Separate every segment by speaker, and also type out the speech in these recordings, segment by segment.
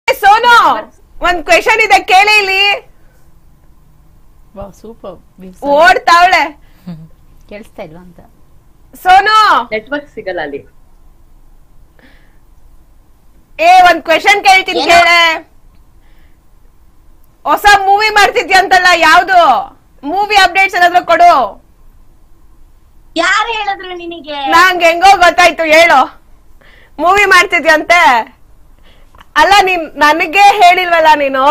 Speaker 1: ಸೋನು ಒಂದ್ ಕ್ವೆಶನ್ ಇದೆ ಕೇಳಿ ಇಲ್ಲಿ
Speaker 2: ಸೂಪರ್
Speaker 1: ಓಡ್ತಾವಳೆ
Speaker 2: ಕೇಳಿಸ್ತಾ ಇಲ್ವಾ ಅಂತ
Speaker 1: ಸೋನು
Speaker 3: ನೆಟ್ವರ್ಕ್ ಸಿಗಲ್ಲ ಅಲ್ಲಿ
Speaker 1: ಏ ಒಂದ್ ಕ್ವೆಶನ್ ಕೇಳ್ತೀನಿ
Speaker 4: ಏನು?
Speaker 1: ಕೇಳೆ ಹೊಸ ಮೂವಿ ಮಾಡ್ತಿದ್ಯಂತಲ್ಲ ಯಾವ್ದು ಮೂವಿ ಅಪ್ಡೇಟ್ಸ್ ಏನಾದ್ರು ಕೊಡು
Speaker 4: ಯಾರು ಹೇಳಿದ್ರು ನಿನಗೆ
Speaker 1: ನಂಗೆ ಹೆಂಗೋ ಗೊತ್ತಾಯ್ತು ಹೇಳು ಮೂವಿ ಮಾಡ್ತಿದ್ಯಂತೆ ಅಲ್ಲ ನೀನ್ ನನಗೆ ಹೇಳಿಲ್ವಲ್ಲ ನೀನು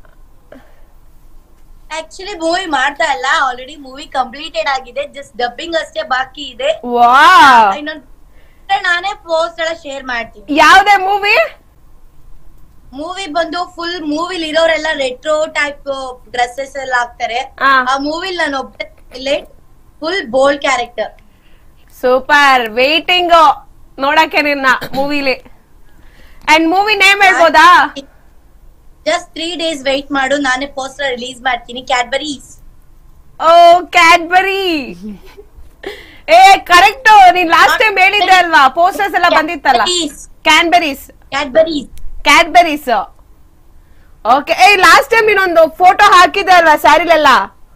Speaker 4: ಆಕ್ಚುಲಿ ಮೂವಿ ಮಾಡ್ತಾ ಇಲ್ಲ ಆಲ್ರೆಡಿ ಮೂವಿ ಕಂಪ್ಲೀಟೆಡ್ ಆಗಿದೆ ಜಸ್ಟ್ ಡಬ್ಬಿಂಗ್ ಅಷ್ಟೇ ಬಾಕಿ ಇದೆ
Speaker 1: ವಾ
Speaker 4: ಇನ್ನೊಂದು ನಾನೇ ಪೋಸ್ಟ್ ಎಲ್ಲ ಶೇರ್ ಮಾಡ್ತೀನಿ
Speaker 1: ಯಾವ್ದೇ ಮೂವಿ
Speaker 4: ಮೂವಿ ಬಂದು ಫುಲ್ ಮೂವಿಲಿ ಇರೋರೆಲ್ಲ ರೆಟ್ರೋ ಟೈಪ್ ಡ್ರೆಸ್ಸಸ್ ಎಲ್ಲ ಹಾಕ್ತಾರೆ
Speaker 1: ಆ.
Speaker 4: ಆ ಮೂವಿಲ್ ನಾನು ಒಬ್ಬ full bold character
Speaker 1: super waiting ನೋಡಕ್ಕೆ ನಿನ್ನ ಮೂವಿಲಿ ಅಂಡ್ ಮೂವಿ ನೇಮ್ ಹೇಳ್ಬೋದಾ
Speaker 4: ಜಸ್ಟ್ ತ್ರೀ ಡೇಸ್ ವೆಯ್ಟ್ ಮಾಡು ನಾನೇ ಪೋಸ್ಟರ್ ರಿಲೀಸ್ ಮಾಡ್ತೀನಿ ಕ್ಯಾಡ್ಬರೀಸ್
Speaker 1: ಓ ಕ್ಯಾಡ್ಬರಿ ಏ ಕರೆಕ್ಟ್ ನೀನ್ ಲಾಸ್ಟ್ ಟೈಮ್ ಹೇಳಿದ್ದೆ ಅಲ್ವಾ ಪೋಸ್ಟರ್ಸ್ ಎಲ್ಲ ಬಂದಿತ್ತಲ್ಲ ಕ್ಯಾನ್ಬೆರೀಸ್
Speaker 4: ಕ್ಯಾಡ್ಬರೀಸ್
Speaker 1: ಕ್ಯಾಡ್ಬೆರೀಸ್ ಓಕೆ ಏ ಲಾಸ್ಟ್ ಟೈಮ್ ಇನ್ನೊಂದು ಫೋಟೋ ಹಾಕಿದೆ ಅಲ್ವಾ ಸ್ಯಾರಿಲೆಲ್ಲ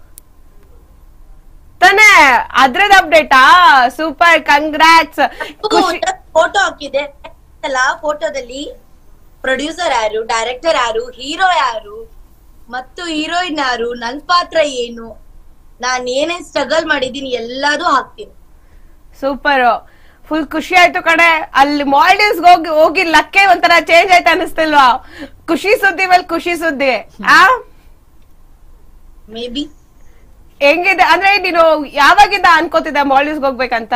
Speaker 1: ತಾನೇ ಅದ್ರದ್ದು ಅಪ್ಡೇಟಾ ಸೂಪರ್ ಕಂಗ್ರಾಟ್ಸ್ ಖುಷಿ
Speaker 4: ಫೋಟೋ ಹಾಕಿದೆ ಅಲ್ಲ ಫೋಟೋದಲ್ಲಿ ಪ್ರೊಡ್ಯೂಸರ್ ಯಾರು ಡೈರೆಕ್ಟರ್ ಯಾರು ಹೀರೋ ಯಾರು ಮತ್ತು ಹೀರೋಯಿನ್ ಯಾರು ನನ್ ಪಾತ್ರ ಏನು ನಾನ್ ಏನೇನ್ ಸ್ಟ್ರಗಲ್ ಮಾಡಿದೀನಿ ಎಲ್ಲದೂ ಹಾಕ್ತೀನಿ
Speaker 1: ಸೂಪರ್ ಫುಲ್ ಖುಷಿ ಆಯ್ತು ಕಡೆ ಅಲ್ಲಿ ಮಾಲ್ಡೀವ್ಸ್ ಹೋಗಿ ಹೋಗಿ ಲಕ್ಕೆ ಒಂಥರ ಚೇಂಜ್ ಆಯ್ತು ಅನಿಸ್ತಿಲ್ವಾ ಖುಷಿ ಸುದ್ದಿ ಮೇಲೆ ಖುಷಿ ಸುದ್ದಿ ಆ
Speaker 4: ಮೇ ಬಿ
Speaker 1: ಹೆಂಗಿದೆ ಅಂದ್ರೆ ನೀನು ಯಾವಾಗಿಂದ ಅನ್ಕೋತಿದ್ದೆ ಮಾಲ್ಡೀವ್ಸ್ ಹೋಗ್ಬೇಕಂತ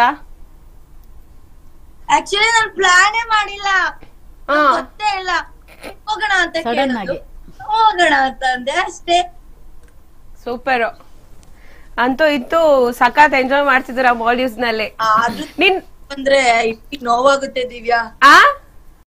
Speaker 4: ಆಕ್ಚುಲಿ ನಾನು ಪ್ಲಾನೇ ಮಾಡಿಲ್ಲ
Speaker 1: ಹಾ
Speaker 4: ಗೊತ್ತೇ ಇಲ್ಲ ಹೋಗೋಣ ಅಂತ
Speaker 2: Sudden
Speaker 4: ಕೇಳಿದ್ರು.
Speaker 2: ಆಗಿ.
Speaker 4: ಹೋಗೋಣ ಅಂತ ಅಂದೆ ಅಷ್ಟೇ
Speaker 1: ಸೂಪರ್ ಅಂತೂ ಇತ್ತು ಸಖತ್ ಎಂಜಾಯ್ ಮಾಡ್ತಿದ್ದೀರಾ ಮಾಲ್ಡೀವ್ಸ್ ನಲ್ಲಿ
Speaker 4: ಆದ್ರೂ
Speaker 1: ನಿನ್
Speaker 4: ಅಂದ್ರೆ ಇಷ್ಟ್ ನೋವಾಗುತ್ತೆ ದಿವ್ಯಾ
Speaker 1: ಆ